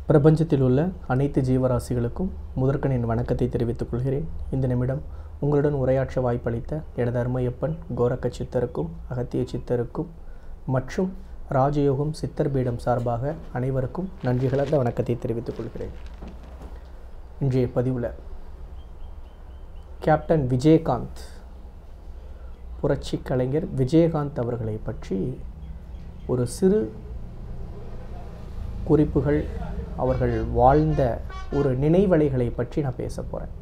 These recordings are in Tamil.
பிரபஞ்சத்தில் உள்ள அனைத்து ஜீவராசிகளுக்கும் முதற்கனின் வணக்கத்தை தெரிவித்துக் கொள்கிறேன் இந்த நிமிடம் உங்களுடன் உரையாற்ற வாய்ப்பளித்த எனது அருமையப்பன் கோரக்க சித்தருக்கும் அகத்திய சித்தருக்கும் மற்றும் ராஜயோகம் சித்தர் பீடம் சார்பாக அனைவருக்கும் நன்றி கலந்த வணக்கத்தை தெரிவித்துக் கொள்கிறேன் இன்றைய பதிவில் கேப்டன் விஜயகாந்த் புரட்சி கலைஞர் விஜயகாந்த் அவர்களை பற்றி ஒரு சிறு குறிப்புகள் அவர்கள் வாழ்ந்த ஒரு நினைவலைகளை பற்றி நான் பேச போகிறேன்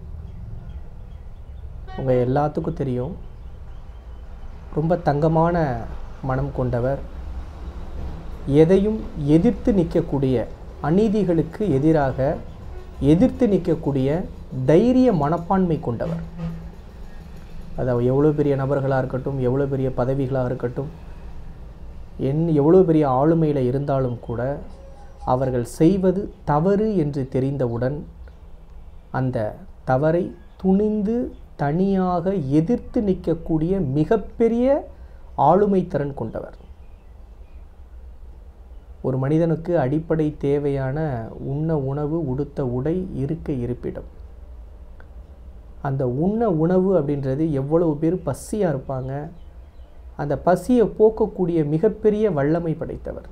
உங்கள் எல்லாத்துக்கும் தெரியும் ரொம்ப தங்கமான மனம் கொண்டவர் எதையும் எதிர்த்து நிற்கக்கூடிய அநீதிகளுக்கு எதிராக எதிர்த்து நிற்கக்கூடிய தைரிய மனப்பான்மை கொண்டவர் அது எவ்வளோ பெரிய நபர்களாக இருக்கட்டும் எவ்வளோ பெரிய பதவிகளாக இருக்கட்டும் என் எவ்வளோ பெரிய ஆளுமையில் இருந்தாலும் கூட அவர்கள் செய்வது தவறு என்று தெரிந்தவுடன் அந்த தவறை துணிந்து தனியாக எதிர்த்து நிற்கக்கூடிய மிகப்பெரிய ஆளுமை திறன் கொண்டவர் ஒரு மனிதனுக்கு அடிப்படை தேவையான உண்ண உணவு உடுத்த உடை இருக்க இருப்பிடம் அந்த உண்ண உணவு அப்படின்றது எவ்வளவு பேர் பசியாக இருப்பாங்க அந்த பசியை போக்கக்கூடிய மிகப்பெரிய வல்லமை படைத்தவர்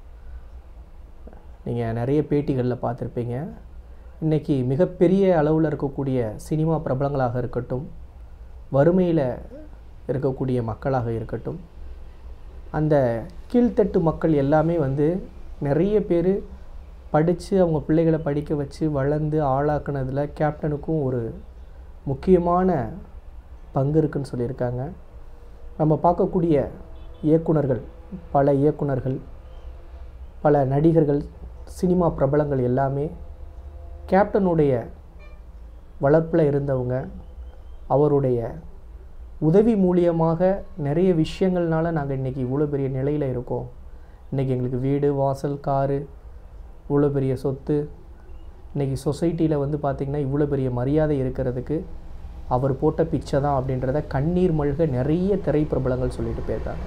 நீங்கள் நிறைய பேட்டிகளில் பார்த்துருப்பீங்க இன்றைக்கி மிகப்பெரிய அளவில் இருக்கக்கூடிய சினிமா பிரபலங்களாக இருக்கட்டும் வறுமையில் இருக்கக்கூடிய மக்களாக இருக்கட்டும் அந்த கீழ்த்தட்டு மக்கள் எல்லாமே வந்து நிறைய பேர் படித்து அவங்க பிள்ளைகளை படிக்க வச்சு வளர்ந்து ஆளாக்குனதில் கேப்டனுக்கும் ஒரு முக்கியமான பங்கு இருக்குன்னு சொல்லியிருக்காங்க நம்ம பார்க்கக்கூடிய இயக்குனர்கள் பல இயக்குனர்கள் பல நடிகர்கள் சினிமா பிரபலங்கள் எல்லாமே கேப்டனுடைய வளர்ப்பில் இருந்தவங்க அவருடைய உதவி மூலியமாக நிறைய விஷயங்கள்னால நாங்கள் இன்றைக்கி இவ்வளோ பெரிய நிலையில் இருக்கோம் இன்றைக்கி எங்களுக்கு வீடு வாசல் காரு இவ்வளோ பெரிய சொத்து இன்றைக்கி சொசைட்டியில் வந்து பார்த்திங்கன்னா இவ்வளோ பெரிய மரியாதை இருக்கிறதுக்கு அவர் போட்ட பிச்சை தான் அப்படின்றத கண்ணீர் மல்க நிறைய திரைப்பிரபலங்கள் சொல்லிட்டு போயிருக்காங்க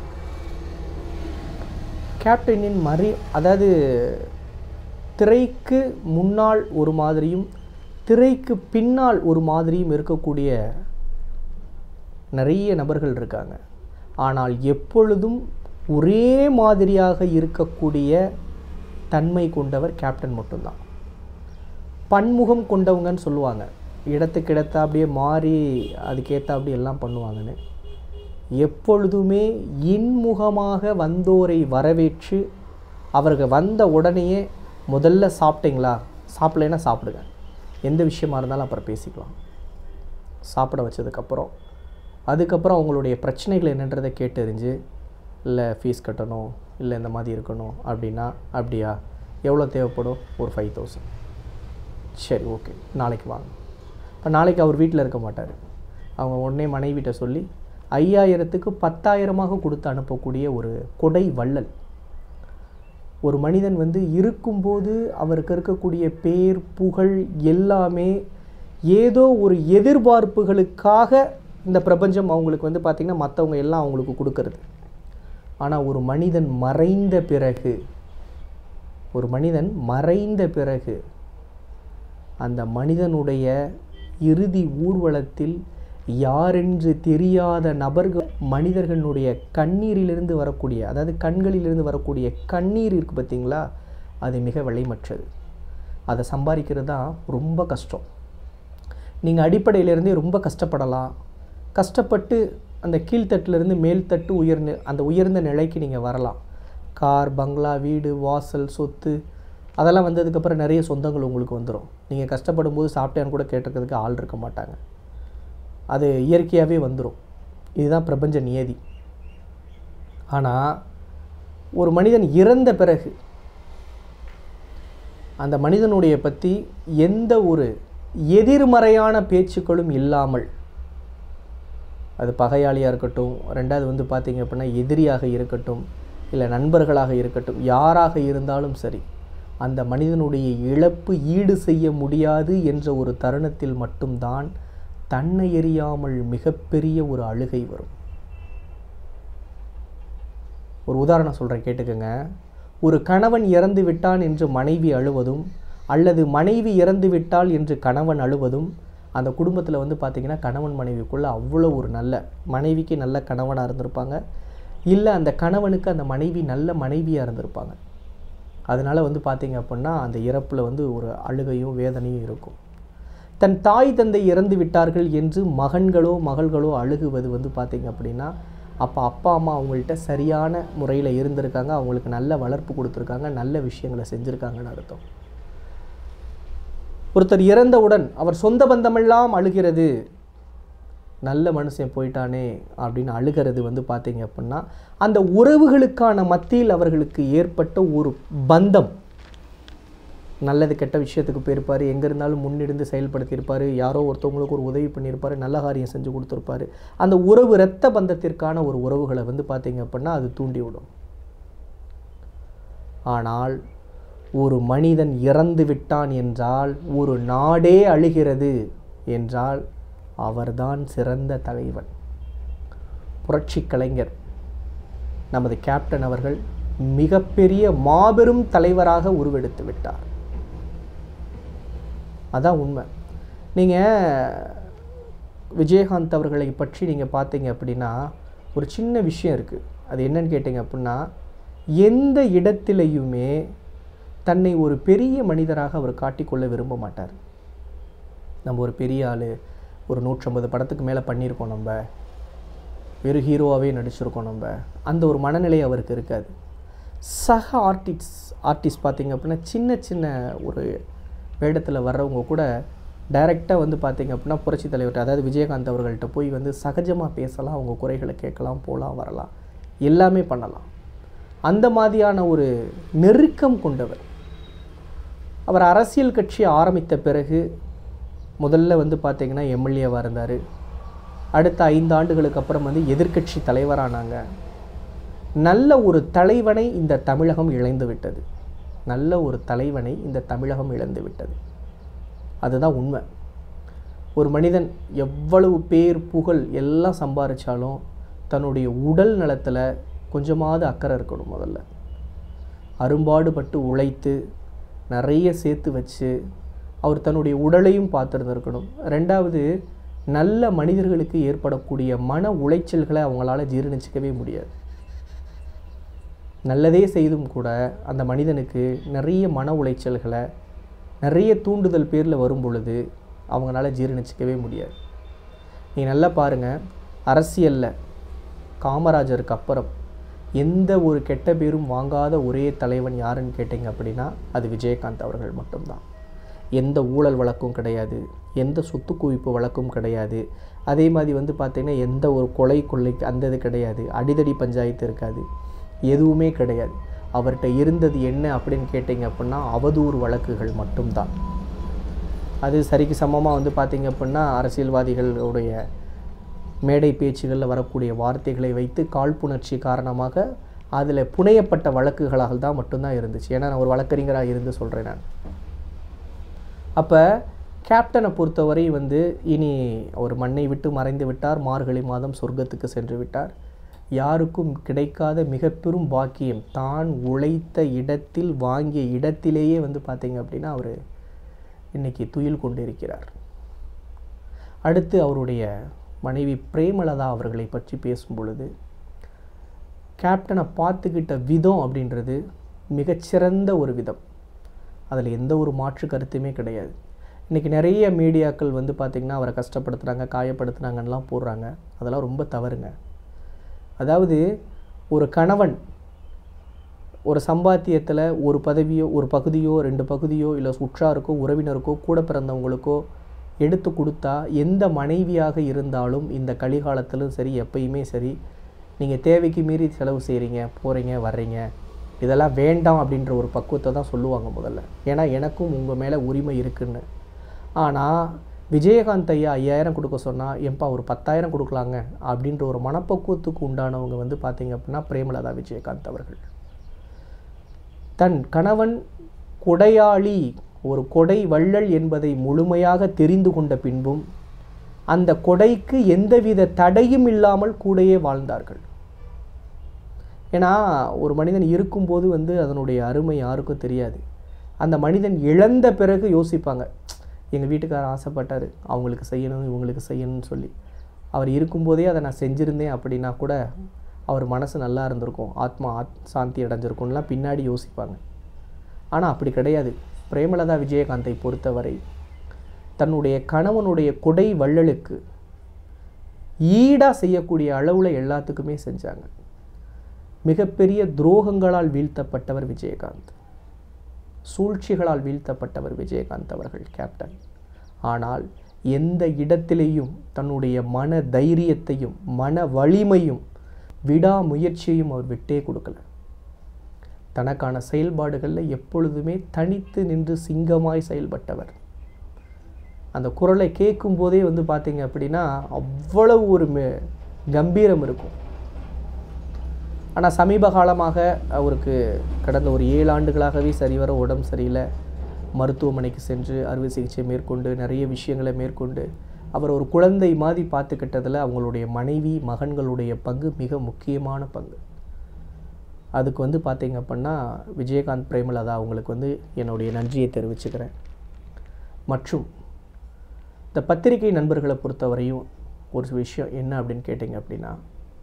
கேப்டனின் மரி அதாவது திரைக்கு முன்னால் ஒரு மாதிரியும் திரைக்கு பின்னால் ஒரு மாதிரியும் இருக்கக்கூடிய நிறைய நபர்கள் இருக்காங்க ஆனால் எப்பொழுதும் ஒரே மாதிரியாக இருக்கக்கூடிய தன்மை கொண்டவர் கேப்டன் மட்டும்தான் பன்முகம் கொண்டவங்கன்னு சொல்லுவாங்க இடத்துக்கு இடத்த அப்படியே மாறி அதுக்கேற்ற அப்படி எல்லாம் பண்ணுவாங்கன்னு எப்பொழுதுமே இன்முகமாக வந்தோரை வரவேற்று அவர்கள் வந்த உடனேயே முதல்ல சாப்பிட்டீங்களா சாப்பிட்லைன்னா சாப்பிடுங்க எந்த விஷயமா இருந்தாலும் அப்புறம் பேசிக்கலாம் சாப்பிட வச்சதுக்கப்புறம் அதுக்கப்புறம் அவங்களுடைய பிரச்சனைகள் என்னன்றதை கேட்டறிஞ்சு இல்லை ஃபீஸ் கட்டணும் இல்லை இந்த மாதிரி இருக்கணும் அப்படின்னா அப்படியா எவ்வளோ தேவைப்படும் ஒரு ஃபைவ் தௌசண்ட் சரி ஓகே நாளைக்கு வாங்க இப்போ நாளைக்கு அவர் வீட்டில் இருக்க மாட்டார் அவங்க உடனே மனைவிட்ட சொல்லி ஐயாயிரத்துக்கு பத்தாயிரமாக கொடுத்து அனுப்பக்கூடிய ஒரு கொடை வள்ளல் ஒரு மனிதன் வந்து இருக்கும்போது அவருக்கு இருக்கக்கூடிய பேர் புகழ் எல்லாமே ஏதோ ஒரு எதிர்பார்ப்புகளுக்காக இந்த பிரபஞ்சம் அவங்களுக்கு வந்து பார்த்திங்கன்னா மற்றவங்க எல்லாம் அவங்களுக்கு கொடுக்கறது ஆனால் ஒரு மனிதன் மறைந்த பிறகு ஒரு மனிதன் மறைந்த பிறகு அந்த மனிதனுடைய இறுதி ஊர்வலத்தில் யாரென்று தெரியாத நபர்கள் மனிதர்களுடைய கண்ணீரிலிருந்து வரக்கூடிய அதாவது கண்களிலிருந்து வரக்கூடிய கண்ணீர் இருக்குது பார்த்தீங்களா அது மிக விலைமற்றது அதை சம்பாதிக்கிறது தான் ரொம்ப கஷ்டம் நீங்கள் அடிப்படையிலேருந்தே ரொம்ப கஷ்டப்படலாம் கஷ்டப்பட்டு அந்த கீழ்த்தட்டிலிருந்து மேல்தட்டு உயர்ந்த அந்த உயர்ந்த நிலைக்கு நீங்கள் வரலாம் கார் பங்களா வீடு வாசல் சொத்து அதெல்லாம் வந்ததுக்கப்புறம் நிறைய சொந்தங்கள் உங்களுக்கு வந்துடும் நீங்கள் கஷ்டப்படும் போது சாப்பிட்டேன்னு கூட கேட்டிருக்கிறதுக்கு ஆள் இருக்க மாட்டாங்க அது இயற்கையாகவே வந்துடும் இதுதான் பிரபஞ்ச நியதி ஆனால் ஒரு மனிதன் இறந்த பிறகு அந்த மனிதனுடைய பற்றி எந்த ஒரு எதிர்மறையான பேச்சுக்களும் இல்லாமல் அது பகையாளியாக இருக்கட்டும் ரெண்டாவது வந்து பார்த்திங்க அப்படின்னா எதிரியாக இருக்கட்டும் இல்லை நண்பர்களாக இருக்கட்டும் யாராக இருந்தாலும் சரி அந்த மனிதனுடைய இழப்பு ஈடு செய்ய முடியாது என்ற ஒரு தருணத்தில் மட்டும்தான் தன்னை எறியாமல் மிகப்பெரிய ஒரு அழுகை வரும் ஒரு உதாரணம் சொல்கிறேன் கேட்டுக்கோங்க ஒரு கணவன் இறந்து விட்டான் என்று மனைவி அழுவதும் அல்லது மனைவி இறந்து விட்டால் என்று கணவன் அழுவதும் அந்த குடும்பத்தில் வந்து பார்த்திங்கன்னா கணவன் மனைவிக்குள்ளே அவ்வளோ ஒரு நல்ல மனைவிக்கு நல்ல கணவனாக இருந்திருப்பாங்க இல்லை அந்த கணவனுக்கு அந்த மனைவி நல்ல மனைவியாக இருந்திருப்பாங்க அதனால் வந்து பார்த்திங்க அப்படின்னா அந்த இறப்பில் வந்து ஒரு அழுகையும் வேதனையும் இருக்கும் தன் தாய் தந்தை இறந்து விட்டார்கள் என்று மகன்களோ மகள்களோ அழுகுவது வந்து பார்த்திங்க அப்படின்னா அப்போ அப்பா அம்மா அவங்கள்ட்ட சரியான முறையில் இருந்திருக்காங்க அவங்களுக்கு நல்ல வளர்ப்பு கொடுத்துருக்காங்க நல்ல விஷயங்களை செஞ்சுருக்காங்கன்னு அர்த்தம் ஒருத்தர் இறந்தவுடன் அவர் சொந்த பந்தமெல்லாம் அழுகிறது நல்ல மனுஷன் போயிட்டானே அப்படின்னு அழுகிறது வந்து பார்த்தீங்க அப்படின்னா அந்த உறவுகளுக்கான மத்தியில் அவர்களுக்கு ஏற்பட்ட ஒரு பந்தம் நல்லது கெட்ட விஷயத்துக்கு போயிருப்பார் எங்கே இருந்தாலும் முன்னிருந்து செயல்படுத்தியிருப்பார் யாரோ ஒருத்தவங்களுக்கு ஒரு உதவி பண்ணியிருப்பார் நல்ல காரியம் செஞ்சு கொடுத்துருப்பாரு அந்த உறவு இரத்த பந்தத்திற்கான ஒரு உறவுகளை வந்து பார்த்தீங்க அப்படின்னா அது தூண்டி விடும் ஆனால் ஒரு மனிதன் இறந்து விட்டான் என்றால் ஒரு நாடே அழுகிறது என்றால் அவர்தான் சிறந்த தலைவன் புரட்சி கலைஞர் நமது கேப்டன் அவர்கள் மிகப்பெரிய மாபெரும் தலைவராக உருவெடுத்து விட்டார் அதான் உண்மை நீங்கள் விஜயகாந்த் அவர்களை பற்றி நீங்கள் பார்த்தீங்க அப்படின்னா ஒரு சின்ன விஷயம் இருக்குது அது என்னன்னு கேட்டிங்க அப்படின்னா எந்த இடத்திலையுமே தன்னை ஒரு பெரிய மனிதராக அவர் காட்டிக்கொள்ள விரும்ப மாட்டார் நம்ம ஒரு பெரிய ஆள் ஒரு நூற்றம்பது படத்துக்கு மேலே பண்ணியிருக்கோம் நம்ம வெறும் ஹீரோவாகவே நடிச்சிருக்கோம் நம்ம அந்த ஒரு மனநிலை அவருக்கு இருக்காது சக ஆர்டிஸ்ட் ஆர்டிஸ்ட் பார்த்தீங்க அப்படின்னா சின்ன சின்ன ஒரு வேடத்தில் வர்றவங்க கூட டைரெக்டாக வந்து பார்த்தீங்க அப்படின்னா புரட்சி தலைவர் அதாவது விஜயகாந்த் அவர்கள்ட்ட போய் வந்து சகஜமாக பேசலாம் அவங்க குறைகளை கேட்கலாம் போகலாம் வரலாம் எல்லாமே பண்ணலாம் அந்த மாதிரியான ஒரு நெருக்கம் கொண்டவர் அவர் அரசியல் கட்சி ஆரம்பித்த பிறகு முதல்ல வந்து பார்த்தீங்கன்னா எம்எல்ஏவாக இருந்தார் அடுத்த ஐந்து ஆண்டுகளுக்கு அப்புறம் வந்து எதிர்க்கட்சி தலைவரானாங்க நல்ல ஒரு தலைவனை இந்த தமிழகம் இழந்து விட்டது நல்ல ஒரு தலைவனை இந்த தமிழகம் இழந்து விட்டது அதுதான் உண்மை ஒரு மனிதன் எவ்வளவு பேர் புகழ் எல்லாம் சம்பாதிச்சாலும் தன்னுடைய உடல் நலத்தில் கொஞ்சமாவது அக்கறை இருக்கணும் முதல்ல அரும்பாடுபட்டு உழைத்து நிறைய சேர்த்து வச்சு அவர் தன்னுடைய உடலையும் பார்த்துருந்துருக்கணும் ரெண்டாவது நல்ல மனிதர்களுக்கு ஏற்படக்கூடிய மன உளைச்சல்களை அவங்களால ஜீரணிச்சிக்கவே முடியாது நல்லதே செய்தும் கூட அந்த மனிதனுக்கு நிறைய மன உளைச்சல்களை நிறைய தூண்டுதல் பேரில் வரும் பொழுது அவங்களால ஜீரணிச்சிக்கவே முடியாது நீங்கள் நல்லா பாருங்கள் அரசியலில் காமராஜருக்கு அப்புறம் எந்த ஒரு கெட்ட பேரும் வாங்காத ஒரே தலைவன் யாருன்னு கேட்டிங்க அப்படின்னா அது விஜயகாந்த் அவர்கள் மட்டும்தான் எந்த ஊழல் வழக்கும் கிடையாது எந்த சொத்து குவிப்பு வழக்கும் கிடையாது அதே மாதிரி வந்து பார்த்திங்கன்னா எந்த ஒரு கொலை கொள்ளைக்கு அந்த இது கிடையாது அடிதடி பஞ்சாயத்து இருக்காது எதுவுமே கிடையாது அவர்கிட்ட இருந்தது என்ன அப்படின்னு கேட்டிங்க அப்படின்னா அவதூறு வழக்குகள் மட்டும்தான் அது சரிக்கு சமமாக வந்து பார்த்திங்க அப்படின்னா அரசியல்வாதிகளுடைய மேடை பேச்சுகளில் வரக்கூடிய வார்த்தைகளை வைத்து காழ்ப்புணர்ச்சி காரணமாக அதில் புனையப்பட்ட வழக்குகளாக தான் மட்டும்தான் இருந்துச்சு ஏன்னா நான் ஒரு வழக்கறிஞராக இருந்து சொல்கிறேன் நான் அப்போ கேப்டனை பொறுத்தவரை வந்து இனி அவர் மண்ணை விட்டு மறைந்து விட்டார் மார்கழி மாதம் சொர்க்கத்துக்கு சென்று விட்டார் யாருக்கும் கிடைக்காத மிக பெரும் பாக்கியம் தான் உழைத்த இடத்தில் வாங்கிய இடத்திலேயே வந்து பார்த்தீங்க அப்படின்னா அவர் இன்னைக்கு துயில் கொண்டிருக்கிறார் அடுத்து அவருடைய மனைவி பிரேமலதா அவர்களை பற்றி பேசும் பொழுது கேப்டனை பார்த்துக்கிட்ட விதம் அப்படின்றது மிகச்சிறந்த ஒரு விதம் அதில் எந்த ஒரு மாற்று கருத்துமே கிடையாது இன்றைக்கி நிறைய மீடியாக்கள் வந்து பார்த்திங்கன்னா அவரை கஷ்டப்படுத்துகிறாங்க காயப்படுத்துனாங்கன்னெலாம் போடுறாங்க அதெல்லாம் ரொம்ப தவறுங்க அதாவது ஒரு கணவன் ஒரு சம்பாத்தியத்தில் ஒரு பதவியோ ஒரு பகுதியோ ரெண்டு பகுதியோ இல்லை உற்றாருக்கோ உறவினருக்கோ கூட பிறந்தவங்களுக்கோ எடுத்து கொடுத்தா எந்த மனைவியாக இருந்தாலும் இந்த கலிகாலத்திலும் சரி எப்பயுமே சரி நீங்கள் தேவைக்கு மீறி செலவு செய்கிறீங்க போகிறீங்க வர்றீங்க இதெல்லாம் வேண்டாம் அப்படின்ற ஒரு பக்குவத்தை தான் சொல்லுவாங்க முதல்ல ஏன்னா எனக்கும் உங்கள் மேலே உரிமை இருக்குன்னு ஆனால் விஜயகாந்த் ஐயா ஐயாயிரம் கொடுக்க சொன்னால் எப்பா ஒரு பத்தாயிரம் கொடுக்கலாங்க அப்படின்ற ஒரு மனப்பக்குவத்துக்கு உண்டானவங்க வந்து பார்த்தீங்க அப்படின்னா பிரேமலதா விஜயகாந்த் அவர்கள் தன் கணவன் கொடையாளி ஒரு கொடை வள்ளல் என்பதை முழுமையாக தெரிந்து கொண்ட பின்பும் அந்த கொடைக்கு எந்தவித தடையும் இல்லாமல் கூடையே வாழ்ந்தார்கள் ஏன்னா ஒரு மனிதன் இருக்கும்போது வந்து அதனுடைய அருமை யாருக்கும் தெரியாது அந்த மனிதன் இழந்த பிறகு யோசிப்பாங்க எங்கள் வீட்டுக்காரர் ஆசைப்பட்டார் அவங்களுக்கு செய்யணும் இவங்களுக்கு செய்யணும்னு சொல்லி அவர் இருக்கும்போதே அதை நான் செஞ்சுருந்தேன் அப்படின்னா கூட அவர் மனசு நல்லா இருந்திருக்கும் ஆத்மா ஆத் சாந்தி அடைஞ்சிருக்கும்லாம் பின்னாடி யோசிப்பாங்க ஆனால் அப்படி கிடையாது பிரேமலதா விஜயகாந்தை பொறுத்தவரை தன்னுடைய கணவனுடைய கொடை வள்ளலுக்கு ஈடாக செய்யக்கூடிய அளவில் எல்லாத்துக்குமே செஞ்சாங்க மிகப்பெரிய துரோகங்களால் வீழ்த்தப்பட்டவர் விஜயகாந்த் சூழ்ச்சிகளால் வீழ்த்தப்பட்டவர் விஜயகாந்த் அவர்கள் கேப்டன் ஆனால் எந்த இடத்திலேயும் தன்னுடைய மன தைரியத்தையும் மன வலிமையும் விடாமுயற்சியையும் அவர் விட்டே கொடுக்கல தனக்கான செயல்பாடுகளில் எப்பொழுதுமே தனித்து நின்று சிங்கமாய் செயல்பட்டவர் அந்த குரலை கேட்கும் போதே வந்து பார்த்தீங்க அப்படின்னா அவ்வளவு ஒரு மெ- கம்பீரம் இருக்கும் ஆனால் சமீப காலமாக அவருக்கு கடந்த ஒரு ஏழு ஆண்டுகளாகவே சரிவர உடம்பு சரியில்லை மருத்துவமனைக்கு சென்று அறுவை சிகிச்சை மேற்கொண்டு நிறைய விஷயங்களை மேற்கொண்டு அவர் ஒரு குழந்தை மாதிரி பார்த்துக்கிட்டதில் அவங்களுடைய மனைவி மகன்களுடைய பங்கு மிக முக்கியமான பங்கு அதுக்கு வந்து பார்த்தீங்க அப்படின்னா விஜயகாந்த் பிரேமலதா அவங்களுக்கு வந்து என்னுடைய நன்றியை தெரிவிச்சுக்கிறேன் மற்றும் இந்த பத்திரிகை நண்பர்களை பொறுத்தவரையும் ஒரு விஷயம் என்ன அப்படின்னு கேட்டிங்க அப்படின்னா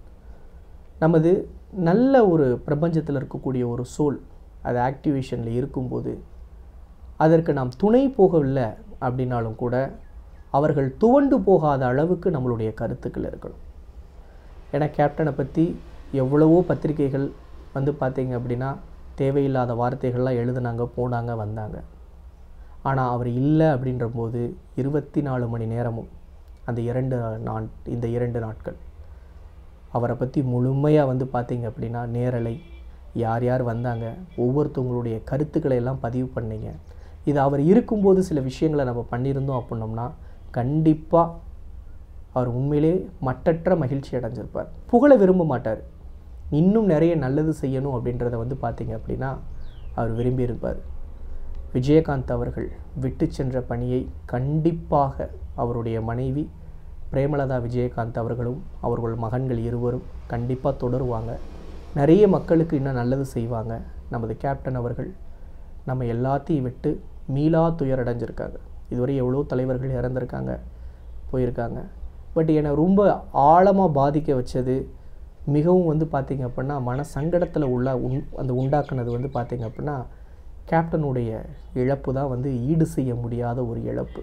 நமது நல்ல ஒரு பிரபஞ்சத்தில் இருக்கக்கூடிய ஒரு சோல் அது ஆக்டிவேஷனில் இருக்கும்போது அதற்கு நாம் துணை போகவில்லை அப்படின்னாலும் கூட அவர்கள் துவண்டு போகாத அளவுக்கு நம்மளுடைய கருத்துக்கள் இருக்கணும் ஏன்னா கேப்டனை பற்றி எவ்வளவோ பத்திரிகைகள் வந்து பார்த்தீங்க அப்படின்னா தேவையில்லாத வார்த்தைகள்லாம் எழுதுனாங்க போனாங்க வந்தாங்க ஆனால் அவர் இல்லை அப்படின்ற போது இருபத்தி நாலு மணி நேரமும் அந்த இரண்டு நாட் இந்த இரண்டு நாட்கள் அவரை பற்றி முழுமையாக வந்து பார்த்தீங்க அப்படின்னா நேரலை யார் யார் வந்தாங்க ஒவ்வொருத்தவங்களுடைய கருத்துக்களை எல்லாம் பதிவு பண்ணீங்க இது அவர் இருக்கும்போது சில விஷயங்களை நம்ம பண்ணியிருந்தோம் அப்படின்னோம்னா கண்டிப்பாக அவர் உண்மையிலே மட்டற்ற மகிழ்ச்சி அடைஞ்சிருப்பார் புகழ விரும்ப மாட்டார் இன்னும் நிறைய நல்லது செய்யணும் அப்படின்றத வந்து பார்த்தீங்க அப்படின்னா அவர் விரும்பியிருப்பார் விஜயகாந்த் அவர்கள் விட்டு சென்ற பணியை கண்டிப்பாக அவருடைய மனைவி பிரேமலதா விஜயகாந்த் அவர்களும் அவர்கள் மகன்கள் இருவரும் கண்டிப்பாக தொடருவாங்க நிறைய மக்களுக்கு இன்னும் நல்லது செய்வாங்க நமது கேப்டன் அவர்கள் நம்ம எல்லாத்தையும் விட்டு மீளா துயரடைஞ்சிருக்காங்க இதுவரை எவ்வளோ தலைவர்கள் இறந்திருக்காங்க போயிருக்காங்க பட் என்னை ரொம்ப ஆழமாக பாதிக்க வச்சது மிகவும் வந்து பார்த்திங்க அப்படின்னா மன சங்கடத்தில் உள்ள உண் அந்த உண்டாக்குனது வந்து பார்த்திங்க அப்படின்னா கேப்டனுடைய இழப்பு தான் வந்து ஈடு செய்ய முடியாத ஒரு இழப்பு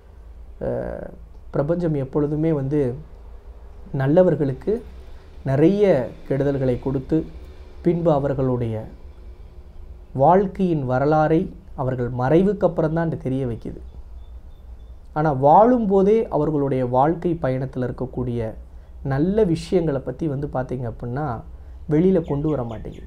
அஹ் பிரபஞ்சம் எப்பொழுதுமே வந்து நல்லவர்களுக்கு நிறைய கெடுதல்களை கொடுத்து பின்பு அவர்களுடைய வாழ்க்கையின் வரலாறை அவர்கள் மறைவுக்கு அப்புறம் தான் தெரிய வைக்குது ஆனால் வாழும்போதே அவர்களுடைய வாழ்க்கை பயணத்தில் இருக்கக்கூடிய நல்ல விஷயங்களை பற்றி வந்து பார்த்திங்க அப்படின்னா வெளியில் கொண்டு வர மாட்டேங்குது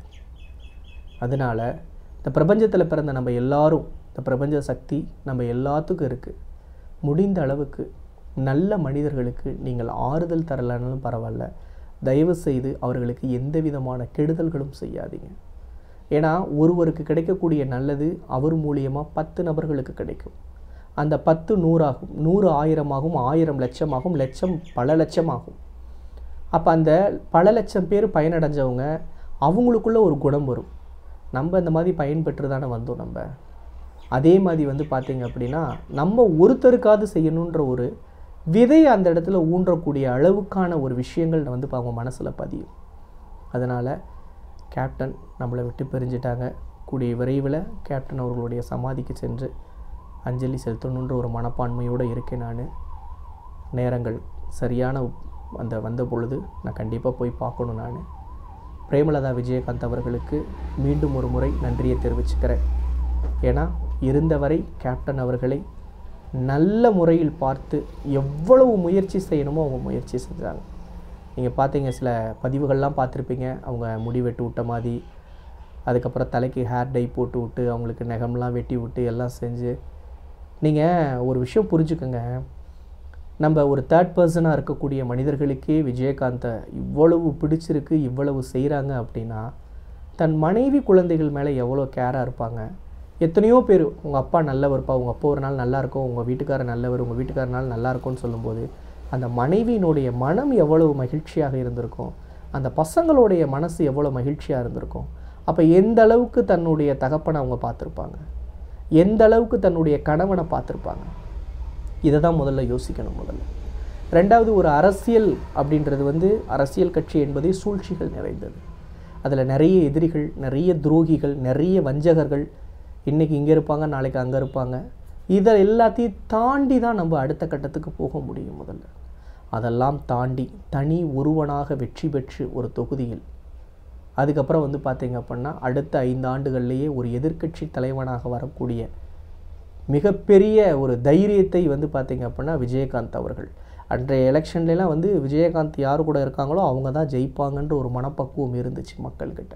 அதனால் இந்த பிரபஞ்சத்தில் பிறந்த நம்ம எல்லாரும் இந்த பிரபஞ்ச சக்தி நம்ம எல்லாத்துக்கும் இருக்குது முடிந்த அளவுக்கு நல்ல மனிதர்களுக்கு நீங்கள் ஆறுதல் தரலனாலும் பரவாயில்ல தயவு செய்து அவர்களுக்கு எந்த விதமான கெடுதல்களும் செய்யாதீங்க ஏன்னா ஒருவருக்கு கிடைக்கக்கூடிய நல்லது அவர் மூலியமாக பத்து நபர்களுக்கு கிடைக்கும் அந்த பத்து நூறாகும் நூறு ஆயிரமாகும் ஆயிரம் லட்சமாகும் லட்சம் பல லட்சமாகும் அப்போ அந்த பல லட்சம் பேர் பயனடைஞ்சவங்க அவங்களுக்குள்ள ஒரு குணம் வரும் நம்ம இந்த மாதிரி பயன்பெற்று தானே வந்தோம் நம்ம அதே மாதிரி வந்து பார்த்தீங்க அப்படின்னா நம்ம ஒருத்தருக்காவது செய்யணுன்ற ஒரு விதை அந்த இடத்துல ஊன்றக்கூடிய அளவுக்கான ஒரு விஷயங்கள் வந்து அவங்க மனசில் பதியும் அதனால் கேப்டன் நம்மளை விட்டு பிரிஞ்சிட்டாங்க கூடிய விரைவில் கேப்டன் அவர்களுடைய சமாதிக்கு சென்று அஞ்சலி செலுத்தணுன்ற ஒரு மனப்பான்மையோடு இருக்கேன் நான் நேரங்கள் சரியான அந்த வந்த பொழுது நான் கண்டிப்பாக போய் பார்க்கணும் நான் பிரேமலதா விஜயகாந்த் அவர்களுக்கு மீண்டும் ஒரு முறை நன்றியை தெரிவிச்சுக்கிறேன் ஏன்னா இருந்தவரை கேப்டன் அவர்களை நல்ல முறையில் பார்த்து எவ்வளவு முயற்சி செய்யணுமோ அவங்க முயற்சி செஞ்சாங்க நீங்கள் பார்த்தீங்க சில பதிவுகள்லாம் பார்த்துருப்பீங்க அவங்க முடி வெட்டி விட்ட மாதிரி அதுக்கப்புறம் தலைக்கு ஹேர் டை போட்டு விட்டு அவங்களுக்கு நகம்லாம் வெட்டி விட்டு எல்லாம் செஞ்சு நீங்கள் ஒரு விஷயம் புரிஞ்சுக்கோங்க நம்ம ஒரு தேர்ட் பர்சனாக இருக்கக்கூடிய மனிதர்களுக்கே விஜயகாந்தை இவ்வளவு பிடிச்சிருக்கு இவ்வளவு செய்கிறாங்க அப்படின்னா தன் மனைவி குழந்தைகள் மேலே எவ்வளோ கேராக இருப்பாங்க எத்தனையோ பேர் உங்கள் அப்பா நல்லவர்ப்பா உங்கள் அப்பா ஒரு நாள் நல்லா இருக்கும் உங்கள் வீட்டுக்காரர் நல்லவர் உங்கள் வீட்டுக்காரனால நல்லா இருக்கும்னு சொல்லும்போது அந்த மனைவியினுடைய மனம் எவ்வளவு மகிழ்ச்சியாக இருந்திருக்கும் அந்த பசங்களுடைய மனசு எவ்வளோ மகிழ்ச்சியாக இருந்திருக்கும் அப்போ எந்த அளவுக்கு தன்னுடைய தகப்பனை அவங்க பார்த்துருப்பாங்க எந்த அளவுக்கு தன்னுடைய கணவனை பார்த்துருப்பாங்க இதை தான் முதல்ல யோசிக்கணும் முதல்ல ரெண்டாவது ஒரு அரசியல் அப்படின்றது வந்து அரசியல் கட்சி என்பதே சூழ்ச்சிகள் நிறைந்தது அதில் நிறைய எதிரிகள் நிறைய துரோகிகள் நிறைய வஞ்சகர்கள் இன்றைக்கி இங்கே இருப்பாங்க நாளைக்கு அங்கே இருப்பாங்க இதை எல்லாத்தையும் தாண்டி தான் நம்ம அடுத்த கட்டத்துக்கு போக முடியும் முதல்ல அதெல்லாம் தாண்டி தனி ஒருவனாக வெற்றி பெற்று ஒரு தொகுதியில் அதுக்கப்புறம் வந்து பார்த்தீங்க அப்படின்னா அடுத்த ஐந்து ஆண்டுகள்லேயே ஒரு எதிர்க்கட்சி தலைவனாக வரக்கூடிய மிகப்பெரிய ஒரு தைரியத்தை வந்து பார்த்தீங்க அப்படின்னா விஜயகாந்த் அவர்கள் அன்றைய எலெக்ஷன்லாம் வந்து விஜயகாந்த் யார் கூட இருக்காங்களோ அவங்க தான் ஜெயிப்பாங்கன்ற ஒரு மனப்பக்குவம் இருந்துச்சு மக்கள்கிட்ட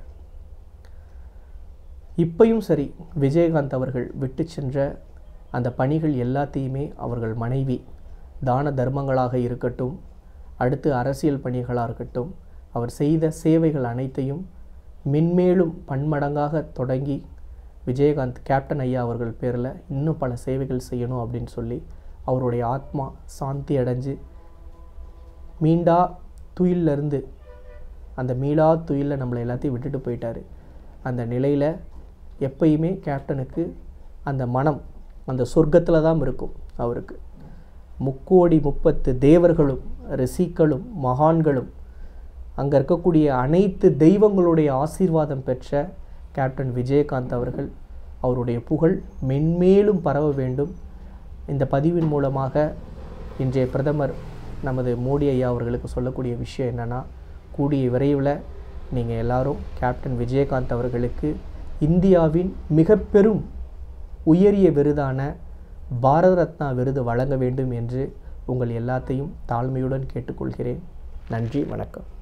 இப்பையும் சரி விஜயகாந்த் அவர்கள் விட்டு சென்ற அந்த பணிகள் எல்லாத்தையுமே அவர்கள் மனைவி தான தர்மங்களாக இருக்கட்டும் அடுத்து அரசியல் பணிகளாக இருக்கட்டும் அவர் செய்த சேவைகள் அனைத்தையும் மென்மேலும் பன்மடங்காக தொடங்கி விஜயகாந்த் கேப்டன் ஐயா அவர்கள் பேரில் இன்னும் பல சேவைகள் செய்யணும் அப்படின்னு சொல்லி அவருடைய ஆத்மா சாந்தி அடைஞ்சு மீண்டா துயிலிருந்து அந்த மீளா துயிலில் நம்மளை எல்லாத்தையும் விட்டுட்டு போயிட்டார் அந்த நிலையில் எப்பயுமே கேப்டனுக்கு அந்த மனம் அந்த சொர்க்கத்தில் தான் இருக்கும் அவருக்கு முக்கோடி முப்பத்து தேவர்களும் ரிஷிக்களும் மகான்களும் அங்கே இருக்கக்கூடிய அனைத்து தெய்வங்களுடைய ஆசீர்வாதம் பெற்ற கேப்டன் விஜயகாந்த் அவர்கள் அவருடைய புகழ் மென்மேலும் பரவ வேண்டும் இந்த பதிவின் மூலமாக இன்றைய பிரதமர் நமது மோடி ஐயா அவர்களுக்கு சொல்லக்கூடிய விஷயம் என்னென்னா கூடிய விரைவில் நீங்கள் எல்லாரும் கேப்டன் விஜயகாந்த் அவர்களுக்கு இந்தியாவின் மிக பெரும் உயரிய விருதான பாரத ரத்னா விருது வழங்க வேண்டும் என்று உங்கள் எல்லாத்தையும் தாழ்மையுடன் கேட்டுக்கொள்கிறேன் நன்றி வணக்கம்